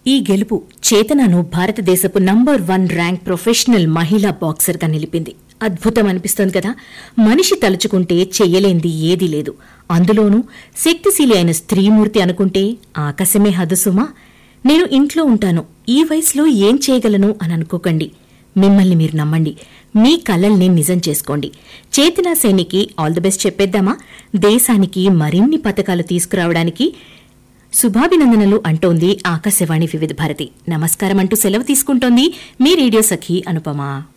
ఈ గెలుపు చేతనను భారతదేశపు నంబర్ వన్ ర్యాంక్ ప్రొఫెషనల్ మహిళా బాక్సర్గా నిలిపింది అద్భుతం అనిపిస్తోంది కదా మనిషి తలుచుకుంటే చెయ్యలేంది ఏదీ లేదు అందులోనూ శక్తిశీలి అయిన స్త్రీమూర్తి అనుకుంటే ఆకాశమే హదుసుమా నేను ఇంట్లో ఉంటాను ఈ వయసులో ఏం చేయగలను అని అనుకోకండి మిమ్మల్ని మీరు నమ్మండి మీ కలల్ని నిజం చేసుకోండి చేతనా సేనికి ఆల్ ది బెస్ట్ చెప్పేద్దామా దేశానికి మరిన్ని పథకాలు తీసుకురావడానికి శుభాభినందనలు అంటోంది ఆకాశవాణి వివిధ భారతి నమస్కారం అంటూ సెలవు తీసుకుంటోంది మీ రేడియో సఖి అనుపమ